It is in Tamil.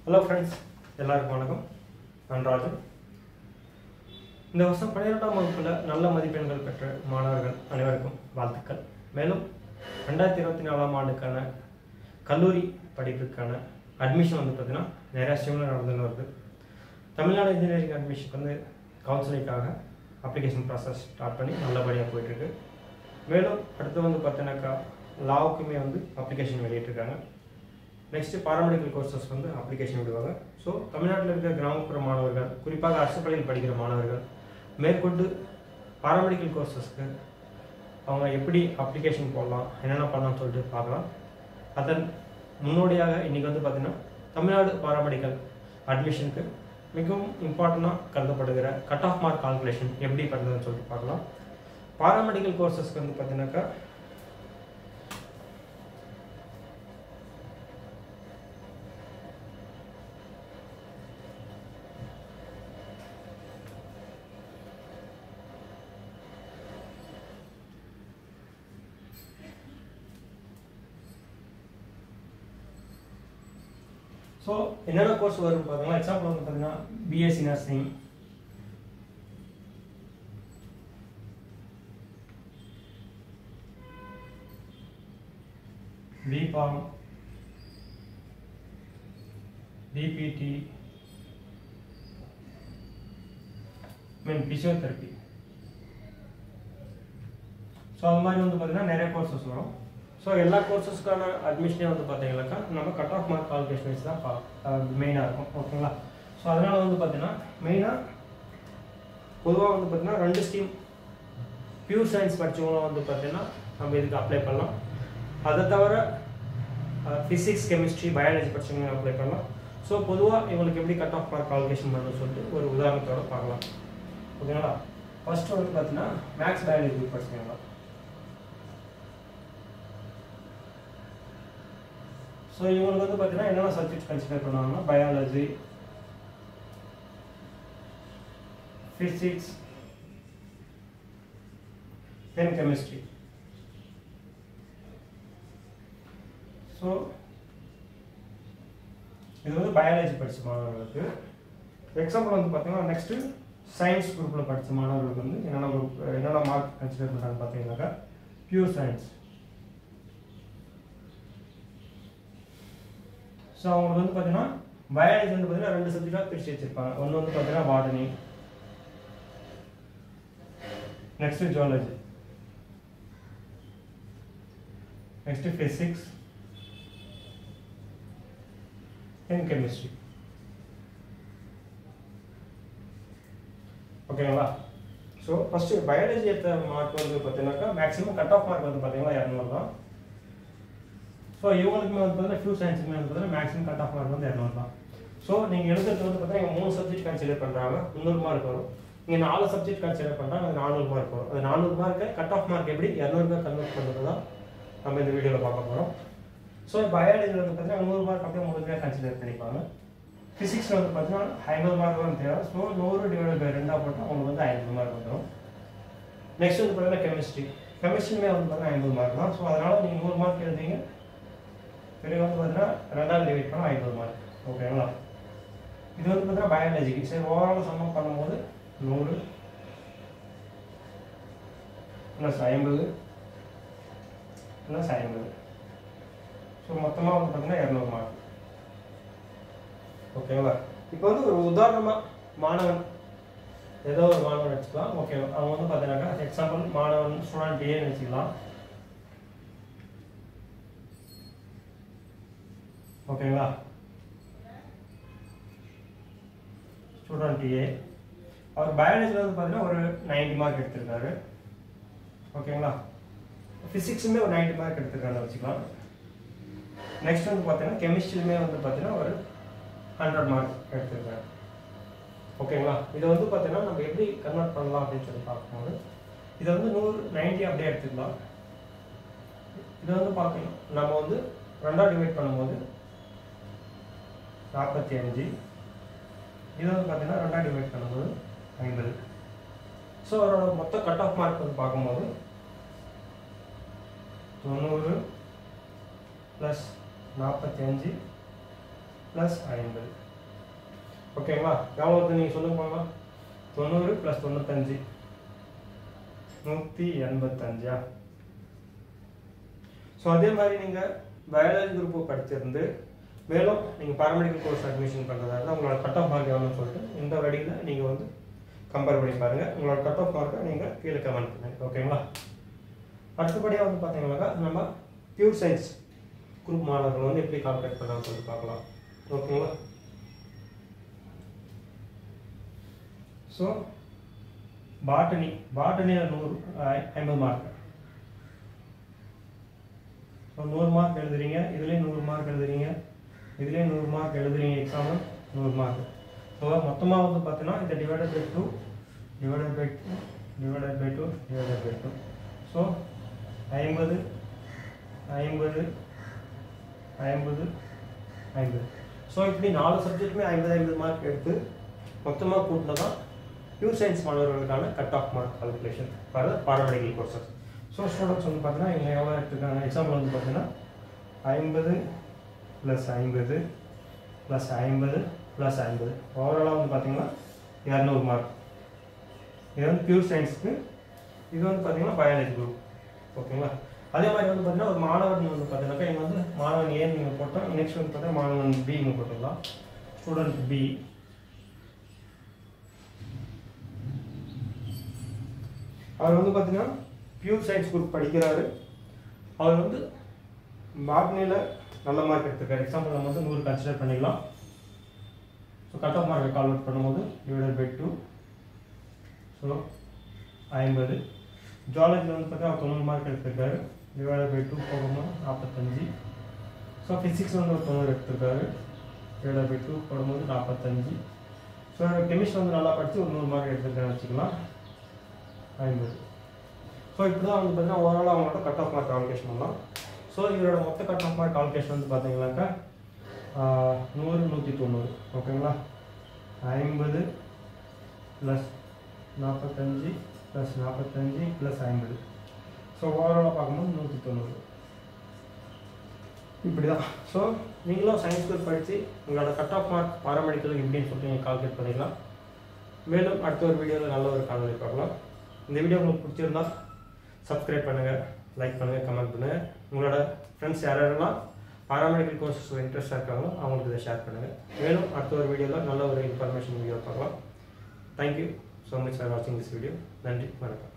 ஹலோ ஃப்ரெண்ட்ஸ் எல்லாருக்கும் வணக்கம் நான் ராஜு இந்த வருஷம் பன்னிரெண்டாம் வகுப்பில் நல்ல மதிப்பெண்கள் பெற்ற மாணவர்கள் அனைவருக்கும் வாழ்த்துக்கள் மேலும் ரெண்டாயிரத்தி இருபத்தி நாலாம் ஆண்டுக்கான கல்லூரி படிப்புக்கான அட்மிஷன் வந்து பார்த்தீங்கன்னா நிறையா ஸ்ட்ரீமில் நடந்துன்னு வருது தமிழ்நாடு இன்ஜினியரிங் அட்மிஷனுக்கு வந்து கவுன்சிலிங்காக அப்ளிகேஷன் ப்ராசஸ் ஸ்டார்ட் பண்ணி நல்லபடியாக போயிட்டுருக்கு மேலும் அடுத்து வந்து பார்த்தீங்கன்னாக்கா லாவுக்குமே வந்து அப்ளிகேஷன் வெளியிட்டிருக்காங்க நெக்ஸ்ட்டு பாராமெடிக்கல் கோர்சஸ் வந்து அப்ளிகேஷன் விடுவாங்க ஸோ தமிழ்நாட்டில் இருக்கிற கிராமப்புற மாணவர்கள் குறிப்பாக அரசு பள்ளியில் படிக்கிற மாணவர்கள் மேற்கொண்டு பாராமெடிக்கல் கோர்சஸ்க்கு அவங்க எப்படி அப்ளிகேஷன் போடலாம் என்னென்ன பண்ணலாம்னு சொல்லிட்டு பார்க்கலாம் அதன் முன்னோடியாக இன்றைக்கி வந்து பார்த்திங்கன்னா தமிழ்நாடு பாராமெடிக்கல் அட்மிஷனுக்கு மிகவும் இம்பார்ட்டண்ட்டாக கருதப்படுகிற கட் ஆஃப் மார்க் கால்குலேஷன் எப்படி பண்ணுறதுன்னு சொல்லிட்டு பார்க்கலாம் பாராமெடிக்கல் கோர்சஸ்க்கு வந்து பார்த்தீங்கன்னாக்கா ஸோ என்னென்ன கோர்ஸ் வரும் பார்த்தீங்கன்னா எக்ஸாம்பிள் வந்து பார்த்தீங்கன்னா பிஎஸ்சி நர்சிங் பிகாம் டிபிடி மீன் பிசியோதெரப்பி ஸோ அது மாதிரி வந்து பார்த்தீங்கன்னா நிறைய கோர்சஸ் வரும் ஸோ எல்லா கோர்சஸ்க்கான அட்மிஷனே வந்து பார்த்தீங்கன்னாக்கா நம்ம கட் ஆஃப் மார்க் கால்குலேஷன் வச்சு தான் பா மெயினாக இருக்கும் ஓகேங்களா ஸோ அதனால் வந்து பார்த்தீங்கன்னா மெயினாக பொதுவாக வந்து பார்த்தீங்கன்னா ரெண்டு ஸ்ட்ரீம் பியூர் சயின்ஸ் படித்தவங்களும் வந்து பார்த்தீங்கன்னா நம்ம இதுக்கு அப்ளை பண்ணலாம் அதை தவிர ஃபிசிக்ஸ் கெமிஸ்ட்ரி பயாலஜி படித்தவங்க அப்ளை பண்ணலாம் ஸோ பொதுவாக இவங்களுக்கு எப்படி கட் ஆஃப் மார்க் கால்குலேஷன் பண்ணணும்னு சொல்லிட்டு ஒரு உதாரணத்தோட பார்க்கலாம் ஓகேங்களா ஃபர்ஸ்ட் வந்து பார்த்தீங்கன்னா மேக்ஸ் பயாலஜி படிச்சுக்கலாம் ஸோ இவங்களுக்கு வந்து பார்த்தீங்கன்னா என்னென்ன சப்ஜெக்ட் கன்சிடர் பண்ணுவாங்கன்னா biology physics then chemistry so இது வந்து பயாலஜி படித்த மாணவர்களுக்கு எக்ஸாம்பிள் வந்து பார்த்தீங்கன்னா நெக்ஸ்ட்டு சயின்ஸ் குரூப்பில் படித்த மாணவர்களுக்கு வந்து என்னென்ன குரூப் என்னென்ன மார்க் கன்சிடர் பண்ணுறாங்க பார்த்தீங்கன்னாக்கா பியூர் சயின்ஸ் ஸோ அவங்களுக்கு வந்து பார்த்தீங்கன்னா பயாலஜி வந்து பார்த்தீங்கன்னா ரெண்டு சப்ஜெக்டாக பிரித்து வச்சிருப்பாங்க ஒன்று வந்து பார்த்தீங்கன்னா botany next zoology next physics then chemistry ஓகேங்களா ஸோ ஃபஸ்ட்டு பயாலஜி எடுத்த மார்க் வந்து பார்த்தீங்கன்னாக்கா மேக்ஸிமம் கட் ஆஃப் மார்க் வந்து பார்த்தீங்கன்னா இரநூறு தான் ஸோ இவங்களுக்குமே வந்து பார்த்தீங்கன்னா ஃபியூ சயின்ஸுமே வந்து பார்த்தீங்கன்னா மேக்ஸிமம் கட் ஆஃப் மார்க் வந்து இரநூறு தான் ஸோ நீங்கள் எழுதுறது வந்து பார்த்தீங்கன்னா மூணு சப்ஜெக்ட் கன்சிடர் பண்ணுறாங்க முந்நூறு மார்க் வரும் நீங்கள் நாலு சப்ஜெக்ட் கன்சிடர் பண்ணுறாங்க அது நானூறு மார்க் வரும் அது நானூறு மார்க்கை கட் ஆஃப் மார்க் எப்படி இரநூறுபா கன்வெர்ட் பண்ணுறது தான் நம்ம இந்த வீடியோவில் பார்க்க போகிறோம் ஸோ பயாலஜியில் வந்து பார்த்தீங்கன்னா நூறு மார்க் அப்படியே முழுமையாக கன்சிடர் பண்ணிப்பாங்க ஃபிசிக்ஸில் வந்து பார்த்தீங்கன்னா ஐம்பது மார்க் தான் தேவை ஸோ நூறு டிவைட் பை ரெண்டாக போட்டால் உங்களுக்கு வந்து ஐம்பது மார்க் வந்துடும் நெக்ஸ்ட் வந்து பார்த்தீங்கன்னா கெமிஸ்ட்ரி கெமிஸ்ட்ரியுமே வந்து பார்த்தீங்கன்னா ஐம்பது மார்க் தான் ஸோ அதனால் நீங்கள் நூறு மார்க் எழுதிங்க பிறகு வந்து பார்த்தீங்கன்னா ரெண்டாவது டிவைட் பண்ணால் ஐம்பது மார்க் ஓகேங்களா இது வந்து பார்த்தீங்கன்னா பயாலஜிக்கு சரி ஓவரால் சம்மப் பண்ணும்போது நூறு ப்ளஸ் ஐம்பது ப்ளஸ் ஐம்பது ஸோ மொத்தமாக வந்து பார்த்தீங்கன்னா இரநூறு மார்க் ஓகேங்களா இப்போ வந்து ஒரு உதாரணமாக மாணவன் ஏதோ ஒரு மாணவன் வச்சுக்கலாம் ஓகே அவங்க வந்து பார்த்தீங்கன்னாக்கா எக்ஸாம்பிள் மாணவன் ஸ்டூடெண்ட் ஏன்னு வச்சுக்கலாம் ஓகேங்களா ஸ்டூடெண்ட் ஏ அவர் பயாலஜியில் வந்து பார்த்தீங்கன்னா ஒரு நைன்டி மார்க் எடுத்திருக்காரு ஓகேங்களா ஃபிசிக்ஸுமே ஒரு நைன்டி மார்க் எடுத்திருக்காருன்னு வச்சுக்கலாம் நெக்ஸ்ட் வந்து பார்த்தீங்கன்னா கெமிஸ்ட்ரிலுமே வந்து பார்த்தீங்கன்னா ஒரு ஹண்ட்ரட் மார்க் எடுத்திருக்காரு ஓகேங்களா இதை வந்து பார்த்தீங்கன்னா நம்ம எப்படி கன்வெர்ட் பண்ணலாம் அப்படின்னு சொல்லி பார்க்கும்போது இதை வந்து நூறு நைன்ட்டி அப்படியே எடுத்துக்கலாம் இதை வந்து பார்க்கணும் நம்ம வந்து ரெண்டாக டிவைட் பண்ணும்போது நாற்பத்தி அஞ்சு இது வந்து பார்த்தீங்கன்னா ரெண்டாக டிவைட் பண்ணும்போது ஐம்பது ஸோ அவரோட மொத்த கட் ஆஃப் மார்க் வந்து பார்க்கும்போது தொண்ணூறு ப்ளஸ் நாற்பத்தி அஞ்சு ப்ளஸ் ஐம்பது ஓகேங்களா எவ்வளோ வருது நீங்கள் சொல்லுங்க பார்க்கலாம் தொண்ணூறு ப்ளஸ் தொண்ணூத்தஞ்சு நூற்றி எண்பத்தஞ்சா ஸோ அதே மாதிரி நீங்கள் பயாலஜி குரூப் படிச்சிருந்து மேலும் நீங்கள் பாராமெடிக்கல் கோர்ஸ் அட்மிஷன் பண்ணுறதா இருந்தால் உங்களோட கட் ஆஃப் மார்க் எவ்வளோன்னு சொல்லிட்டு இந்த வழியில் நீங்கள் வந்து கம்பேர் பண்ணி பாருங்கள் உங்களோட கட் ஆஃப் மார்க்கை நீங்கள் கீழே கமெண்ட் பண்ணுங்க ஓகேங்களா அடுத்தபடியாக வந்து பார்த்தீங்கன்னாக்கா நம்ம பியூர் சயின்ஸ் குரூப் மாணவர்கள் வந்து எப்படி கால்குலேட் பண்ணலாம்னு சொல்லி பார்க்கலாம் ஓகேங்களா ஸோ பாட்டனி பாட்டனியில் நூறு ஐ- ஐம்பது மார்க் ஸோ நூறு மார்க் எழுதுறீங்க இதுலேயும் நூறு மார்க் எழுதுறீங்க இதுலேயும் நூறு மார்க் எழுதுறீங்க எக்ஸாமு நூறு மார்க் ஸோ மொத்தமாக வந்து பார்த்தீங்கன்னா இந்த divided by two divided by two divided by two divided by two so ஐம்பது ஐம்பது ஐம்பது ஐம்பது ஸோ இப்படி நாலு சப்ஜெக்ட்டுமே ஐம்பது ஐம்பது மார்க் எடுத்து மொத்தமாக கூட்டினா தான் பியூர் சயின்ஸ் மாணவர்களுக்கான cut off mark calculation for paramedical courses so students வந்து பார்த்தீங்கன்னா இங்கே எவ்வளோ எடுத்துருக்காங்க எக்ஸாம்பிள் வந்து பார்த்தீங்கன்னா ஐம்பது ப்ளஸ் ஐம்பது ப்ளஸ் ஐம்பது ப்ளஸ் ஐம்பது ஓவராலாக வந்து பார்த்தீங்கன்னா இரநூறு மார்க் இது வந்து பியூர் சயின்ஸுக்கு இது வந்து பார்த்தீங்கன்னா பயாலஜி குரூப் ஓகேங்களா அதே மாதிரி வந்து பார்த்தீங்கன்னா ஒரு மாணவன் வந்து பார்த்தீங்கன்னாக்கா இங்கே வந்து மாணவன் ஏன்னு நீங்கள் போட்டோம் நெக்ஸ்ட் வந்து பார்த்தீங்கன்னா மாணவன் பி இங்கே போட்டுக்கலாம் ஸ்டூடெண்ட் பி அவர் வந்து பார்த்தீங்கன்னா பியூர் சயின்ஸ் குரூப் படிக்கிறாரு அவர் வந்து பாட்னியில் நல்ல மார்க் எடுத்திருக்காரு எக்ஸாம்பிள் நம்ம வந்து நூறு கன்சிடர் பண்ணிக்கலாம் ஸோ கட் ஆஃப் மார்க்கை கால்குலேட் பண்ணும்போது டிவைடட் பை டூ ஸோ ஐம்பது ஜுவாலஜியில் வந்து பார்த்தா தொண்ணூறு மார்க் எடுத்திருக்காரு டிவைடட் பை டூ போகும்போது நாற்பத்தஞ்சு ஸோ ஃபிசிக்ஸ் வந்து ஒரு தொண்ணூறு எடுத்திருக்காரு டிவைடட் பை டூ போடும்போது நாற்பத்தஞ்சு ஸோ கெமிஸ்ட்ரி வந்து நல்லா படித்து ஒரு நூறு மார்க் எடுத்திருக்காருன்னு வச்சுக்கலாம் ஐம்பது ஸோ இப்படி தான் வந்து பார்த்தீங்கன்னா ஓவரால் அவங்களோட கட் ஆஃப் மார்க் கால்குலேஷன் பண்ணலாம் ஸோ இவரோட மொத்த கட் ஆஃப் மார்க் கால்குலேஷன் வந்து பார்த்தீங்கன்னாக்கா ஆஹ், நூறு நூற்றி தொண்ணூறு ஓகேங்களா ஐம்பது ப்ளஸ் நாற்பத்தஞ்சு ப்ளஸ் நாற்பத்தஞ்சு ப்ளஸ் ஐம்பது ஸோ ஓவராலாக பார்க்கும்போது நூற்றி தொண்ணூறு இப்படி தான் ஸோ நீங்களும் சயின்ஸ் குரூப் படித்து உங்களோட கட் ஆஃப் மார்க் பாராமெடிக்கல் எப்படின்னு சொல்லிட்டு நீங்கள் கால்குலேட் பண்ணிக்கலாம் மேலும் அடுத்த ஒரு வீடியோவில் நல்ல ஒரு காணொலி பார்க்கலாம் இந்த வீடியோ உங்களுக்கு பிடிச்சிருந்தா சப்ஸ்கிரைப் பண்ணுங்கள் லைக் பண்ணுங்கள் கமெண்ட் பண்ணுங்கள் உங்களோட ஃப்ரெண்ட்ஸ் யார் யாரெல்லாம் பாராமெடிக்கல் கோர்சஸ் இன்ட்ரெஸ்டாக இருக்காங்களோ அவங்களுக்கு இதை ஷேர் பண்ணுங்கள் மேலும் அடுத்த ஒரு வீடியோவில் நல்ல ஒரு இன்ஃபர்மேஷன் வீடியோ பார்க்கலாம் தேங்க்யூ ஸோ மச் ஃபார் வாட்சிங் திஸ் வீடியோ நன்றி வணக்கம்